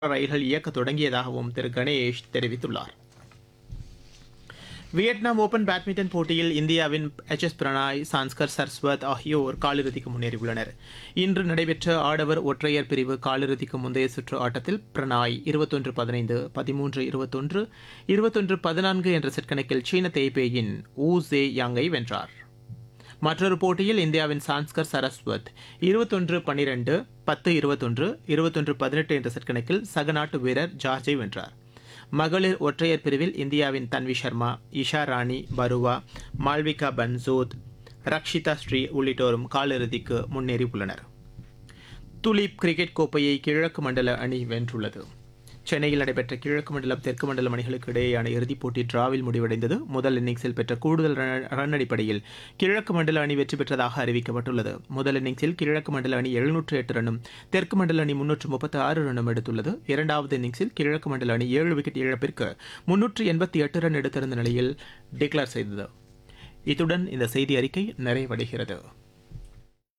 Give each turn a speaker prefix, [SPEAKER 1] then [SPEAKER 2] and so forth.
[SPEAKER 1] ரயில்கள் இயக்க தொடங்கியதாகவும் திரு கணேஷ் தெரிவித்துள்ளார் வியட்நாம் ஓபன் பேட்மிண்டன் போட்டியில் இந்தியாவின் எச் எஸ் பிரணாய் சான்ஸ்கர் சர்ஸ்வத் ஆகியோர் காலிறுதிக்கு முன்னேறியுள்ளனர் இன்று நடைபெற்ற ஆடவர் ஒற்றையர் பிரிவு காலிறுதிக்கு முந்தைய சுற்று ஆட்டத்தில் பிரணாய் இருபத்தொன்று பதினைந்து பதிமூன்று இருபத்தொன்று இருபத்தொன்று பதினான்கு என்ற செட் கணக்கில் சீன தேய்பேயின் ஊ ஜே யாங்கை வென்றார் மற்றொரு போட்டியில் இந்தியாவின் சான்ஸ்கர் சரஸ்வத் இருபத்தொன்று பன்னிரண்டு பத்து இருபத்தொன்று இருபத்தொன்று பதினெட்டு என்ற செட் கணக்கில் சக நாட்டு வீரர் ஜார்ஜை வென்றார் மகளிர் ஒற்றையர் பிரிவில் இந்தியாவின் தன்வி சர்மா இஷா ராணி பருவா மால்விகா பன்சோத் ரக்ஷிதா ஸ்ரீ உள்ளிட்டோரும் காலிறுதிக்கு முன்னேறியுள்ளனர் துலீப் கிரிக்கெட் கோப்பையை கிழக்கு மண்டல அணி வென்றுள்ளது சென்னையில் நடைபெற்ற கிழக்கு மண்டலம் தெற்கு மண்டலம் அணிகளுக்கு இடையேயான இறுதிப் போட்டி டிராவில் முடிவடைந்தது முதல் இன்னிங்ஸில் பெற்ற கூடுதல் ரன் ரன் அடிப்படையில் கிழக்கு மண்டல அணி வெற்றி பெற்றதாக அறிவிக்கப்பட்டுள்ளது முதல் இன்னிங்ஸில் கிழக்கு மண்டல அணி எழுநூற்று எட்டு ரன்னும் தெற்கு மண்டல அணி முன்னூற்று முப்பத்தி ஆறு ரன்னும் எடுத்துள்ளது இரண்டாவது இன்னிங்ஸில் கிழக்கு மண்டல அணி ஏழு விக்கெட் இழப்பிற்கு முன்னூற்று எண்பத்தி எட்டு ரன் எடுத்திருந்த நிலையில் டிக்ளேர் செய்தது இத்துடன் இந்த செய்தி அறிக்கை நிறைவடைகிறது